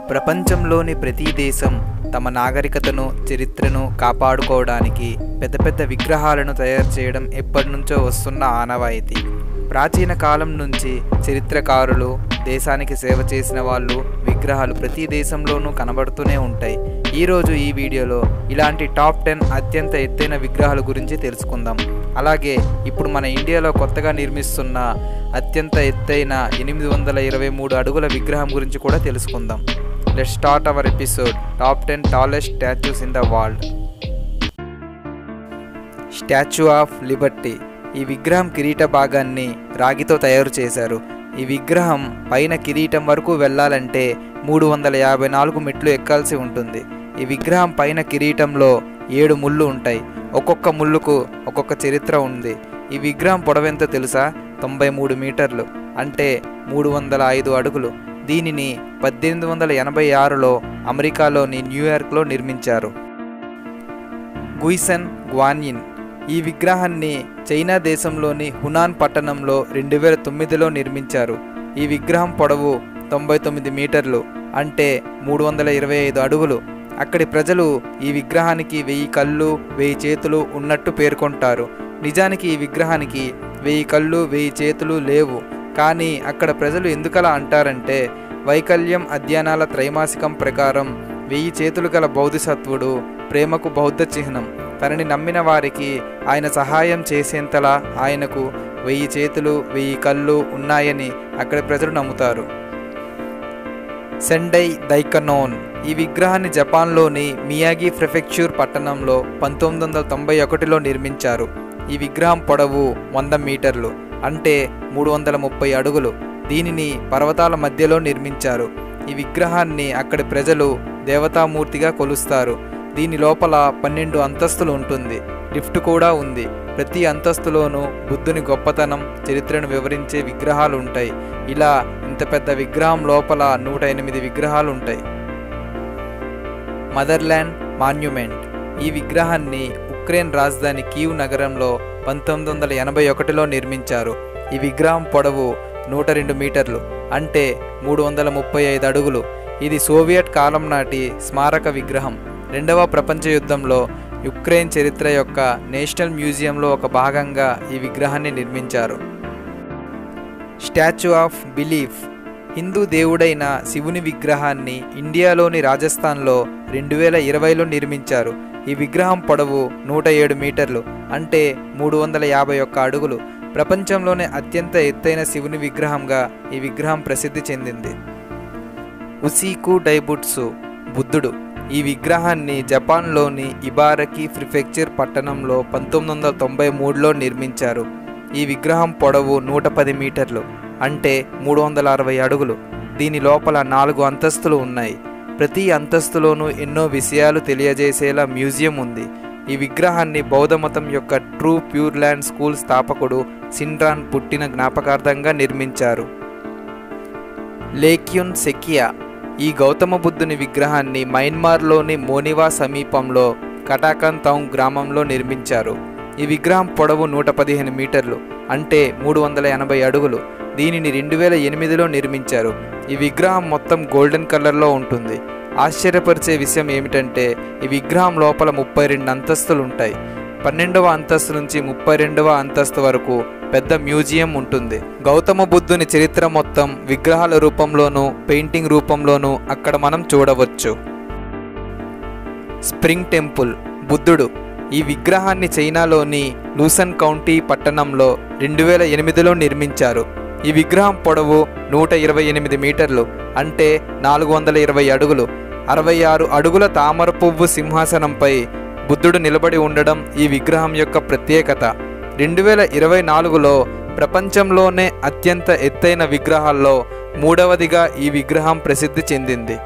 ప్రపంచంలోని ప్రతి దేశం తమ నాగరికతను చరిత్రను కాపాడుకోవడానికి పెద్ద పెద్ద విగ్రహాలను తయారు చేయడం ఎప్పటి నుంచో వస్తున్న ఆనవాయితీ ప్రాచీన కాలం నుంచి చరిత్రకారులు దేశానికి సేవ చేసిన వాళ్ళు విగ్రహాలు ప్రతి దేశంలోనూ కనబడుతూనే ఉంటాయి ఈరోజు ఈ వీడియోలో ఇలాంటి టాప్ టెన్ అత్యంత ఎత్తైన విగ్రహాల గురించి తెలుసుకుందాం అలాగే ఇప్పుడు మన ఇండియాలో కొత్తగా నిర్మిస్తున్న అత్యంత ఎత్తైన ఎనిమిది వందల ఇరవై మూడు అడుగుల విగ్రహం గురించి కూడా తెలుసుకుందాం let start our episode top ten tallest statues in the world statue of liberty ఈ విగ్రహం కిరీట భాగాన్ని రాగితో తయారు చేశారు ఈ విగ్రహం పైన కిరీటం వరకు వెళ్ళాలంటే మూడు వందల యాభై నాలుగు మెట్లు ఎక్కాల్సి ఉంటుంది ఈ విగ్రహం పైన కిరీటంలో ఏడు ముళ్ళు ఉంటాయి ఒక్కొక్క ముళ్ళుకు ఒక్కొక్క చరిత్ర ఉంది ఈ విగ్రహం పొడవెంతో తెలుసా తొంభై మూడు మీటర్లు అంటే మూడు వందల ఐదు అడుగులు దీనిని పద్దెనిమిది వందల ఎనభై ఆరులో అమెరికాలోని న్యూయార్క్లో నిర్మించారు గుయిసన్ గ్వాన్యిన్ ఈ విగ్రహాన్ని చైనా దేశంలోని హునాన్ పట్టణంలో రెండు వేల తొమ్మిదిలో నిర్మించారు ఈ విగ్రహం పొడవు తొంభై తొమ్మిది మీటర్లు అంటే మూడు వందల ఇరవై ఐదు అడుగులు అక్కడి ప్రజలు ఈ విగ్రహానికి వెయ్యి కళ్ళు వెయ్యి చేతులు ఉన్నట్టు పేర్కొంటారు నిజానికి ఈ విగ్రహానికి వెయ్యి కళ్ళు వెయ్యి చేతులు లేవు కానీ అక్కడ ప్రజలు ఎందుకలా అంటారంటే వైకల్యం అధ్యయనాల త్రైమాసికం ప్రకారం వెయ్యి చేతులు గల బౌద్ధసత్వుడు ప్రేమకు బౌద్ధ చిహ్నం తనని నమ్మిన వారికి ఆయన సహాయం చేసేంతలా ఆయనకు వెయ్యి చేతులు వెయ్యి కళ్ళు ఉన్నాయని అక్కడి ప్రజలు నమ్ముతారు సెండై దైకనోన్ ఈ విగ్రహాన్ని జపాన్లోని మియాగి ప్రిఫెక్చర్ పట్టణంలో పంతొమ్మిది వందల తొంభై ఒకటిలో నిర్మించారు ఈ విగ్రహం పొడవు వంద మీటర్లు అంటే మూడు వందల ముప్పై అడుగులు దీనిని పర్వతాల మధ్యలో నిర్మించారు ఈ విగ్రహాన్ని అక్కడి ప్రజలు దేవతామూర్తిగా కొలుస్తారు దీని లోపల పన్నెండు అంతస్తులు ఉంటుంది లిఫ్ట్ కూడా ఉంది ప్రతి అంతస్తులోనూ బుద్ధుని గొప్పతనం చరిత్రను వివరించే విగ్రహాలు ఉంటాయి ఇలా ఇంత పెద్ద విగ్రహం లోపల నూట ఎనిమిది విగ్రహాలు ఉంటాయి మదర్ల్యాండ్ మాన్యుమెంట్ ఈ విగ్రహాన్ని ఉక్రెయిన్ రాజధాని కీవ్ నగరంలో పంతొమ్మిది వందల ఎనభై ఒకటిలో నిర్మించారు ఈ విగ్రహం పొడవు నూట రెండు మీటర్లు అంటే మూడు వందల ముప్పై ఐదు అడుగులు ఇది సోవియట్ కాలం నాటి స్మారక విగ్రహం రెండవ ప్రపంచ యుద్ధంలో యుక్రెయిన్ చరిత్ర యొక్క నేషనల్ మ్యూజియంలో ఒక భాగంగా ఈ విగ్రహాన్ని నిర్మించారు స్టాచ్యూ ఆఫ్ బిలీఫ్ హిందూ దేవుడైన శివుని విగ్రహాన్ని ఇండియాలోని రాజస్థాన్లో రెండు వేల ఇరవైలో నిర్మించారు ఈ విగ్రహం పొడవు నూట ఏడు మీటర్లు అంటే మూడు వందల యాభై ఒక్క అడుగులు ప్రపంచంలోనే అత్యంత ఎత్తైన శివుని విగ్రహంగా ఈ విగ్రహం ప్రసిద్ధి చెందింది ఉసీకు డైబుట్సు బుద్ధుడు ఈ విగ్రహాన్ని జపాన్లోని ఇబారకి ప్రిఫెక్చర్ పట్టణంలో పంతొమ్మిది వందల తొంభై మూడులో నిర్మించారు ఈ విగ్రహం పొడవు నూట పది మీటర్లు అంటే మూడు వందల అరవై అడుగులు దీని లోపల నాలుగు అంతస్తులు ఉన్నాయి ప్రతి అంతస్తులోనూ ఎన్నో విషయాలు తెలియజేసేలా మ్యూజియం ఉంది ఈ విగ్రహాన్ని బౌద్ధ మతం యొక్క ట్రూ ప్యూర్ ల్యాండ్ స్కూల్ స్థాపకుడు సిండ్రాన్ పుట్టిన జ్ఞాపకార్థంగా నిర్మించారు లేక్యున్ సెకియా ఈ గౌతమ బుద్ధుని విగ్రహాన్ని మయన్మార్లోని మోనివా సమీపంలో కటాకన్ తౌంగ్ గ్రామంలో నిర్మించారు ఈ విగ్రహం పొడవు నూట పదిహేను మీటర్లు అంటే మూడు వందల ఎనభై అడుగులు దీనిని రెండు వేల ఎనిమిదిలో నిర్మించారు ఈ విగ్రహం మొత్తం గోల్డెన్ కలర్లో ఉంటుంది ఆశ్చర్యపరిచే విషయం ఏమిటంటే ఈ విగ్రహం లోపల ముప్పై రెండు అంతస్తులు ఉంటాయి పన్నెండవ అంతస్తు నుంచి ముప్పై రెండవ అంతస్తు వరకు పెద్ద మ్యూజియం ఉంటుంది గౌతమ బుద్ధుని చరిత్ర మొత్తం విగ్రహాల రూపంలోనూ పెయింటింగ్ రూపంలోనూ అక్కడ మనం చూడవచ్చు స్ప్రింగ్ టెంపుల్ బుద్ధుడు ఈ విగ్రహాన్ని చైనాలోని లూసన్ కౌంటీ పట్టణంలో రెండు వేల ఎనిమిదిలో నిర్మించారు ఈ విగ్రహం పొడవు నూట ఇరవై ఎనిమిది మీటర్లు అంటే నాలుగు వందల ఇరవై అడుగులు అరవై ఆరు అడుగుల తామర పువ్వు సింహాసనంపై బుద్ధుడు నిలబడి ఉండడం ఈ విగ్రహం యొక్క ప్రత్యేకత రెండు వేల ఇరవై నాలుగులో ప్రపంచంలోనే అత్యంత ఎత్తైన విగ్రహాల్లో మూడవదిగా ఈ విగ్రహం ప్రసిద్ధి చెందింది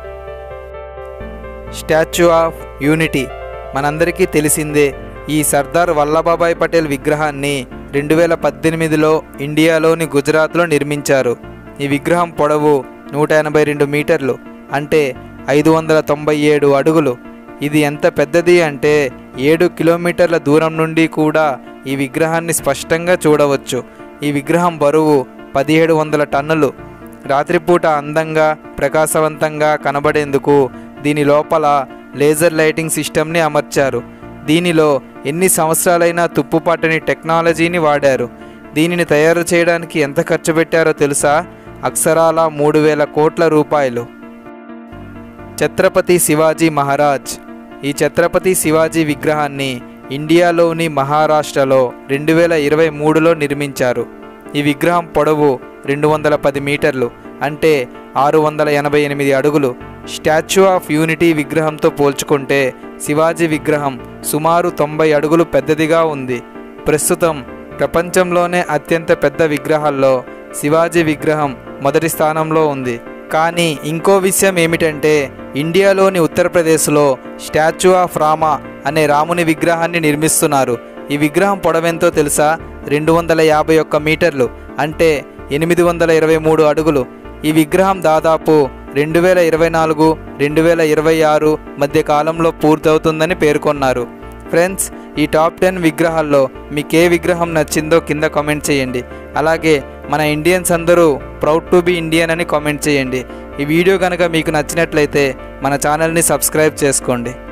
స్టాచ్యూ ఆఫ్ యూనిటీ మనందరికీ తెలిసిందే ఈ సర్దార్ వల్లభాయ్ పటేల్ విగ్రహాన్ని రెండు వేల పద్దెనిమిదిలో ఇండియాలోని గుజరాత్లో నిర్మించారు ఈ విగ్రహం పొడవు నూట ఎనభై రెండు మీటర్లు అంటే ఐదు వందల తొంభై ఏడు అడుగులు ఇది ఎంత పెద్దది అంటే ఏడు కిలోమీటర్ల దూరం నుండి కూడా ఈ విగ్రహాన్ని స్పష్టంగా చూడవచ్చు ఈ విగ్రహం బరువు పదిహేడు వందల టన్నులు రాత్రిపూట అందంగా ప్రకాశవంతంగా కనబడేందుకు దీని లోపల లేజర్ లైటింగ్ సిస్టమ్ని అమర్చారు దీనిలో ఎన్ని సంవత్సరాలైనా తుప్పుపట్టని టెక్నాలజీని వాడారు దీనిని తయారు చేయడానికి ఎంత ఖర్చు పెట్టారో తెలుసా అక్షరాల మూడు వేల కోట్ల రూపాయలు ఛత్రపతి శివాజీ మహారాజ్ ఈ ఛత్రపతి శివాజీ విగ్రహాన్ని ఇండియాలోని మహారాష్ట్రలో రెండు వేల ఇరవై మూడులో నిర్మించారు ఈ విగ్రహం పొడవు రెండు వందల పది మీటర్లు అంటే ఆరు వందల ఎనభై ఎనిమిది అడుగులు స్టాచ్యూ ఆఫ్ యూనిటీ విగ్రహంతో పోల్చుకుంటే శివాజీ విగ్రహం సుమారు తొంభై అడుగులు పెద్దదిగా ఉంది ప్రస్తుతం ప్రపంచంలోనే అత్యంత పెద్ద విగ్రహాల్లో శివాజీ విగ్రహం మొదటి స్థానంలో ఉంది కానీ ఇంకో విషయం ఏమిటంటే ఇండియాలోని ఉత్తరప్రదేశ్లో స్టాచ్యూ ఆఫ్ రామా అనే రాముని విగ్రహాన్ని నిర్మిస్తున్నారు ఈ విగ్రహం పొడవెంతో తెలుసా రెండు వందల యాభై ఒక్క మీటర్లు అంటే ఎనిమిది వందల ఇరవై మూడు అడుగులు ఈ విగ్రహం దాదాపు రెండు వేల ఇరవై నాలుగు రెండు వేల ఇరవై ఆరు మధ్య కాలంలో పూర్తవుతుందని పేర్కొన్నారు ఫ్రెండ్స్ ఈ టాప్ టెన్ విగ్రహాల్లో మీకు ఏ విగ్రహం నచ్చిందో కింద కామెంట్ చేయండి అలాగే మన ఇండియన్స్ అందరూ ప్రౌడ్ టు బి ఇండియన్ అని కామెంట్ చేయండి ఈ వీడియో కనుక మీకు నచ్చినట్లయితే మన ఛానల్ని సబ్స్క్రైబ్ చేసుకోండి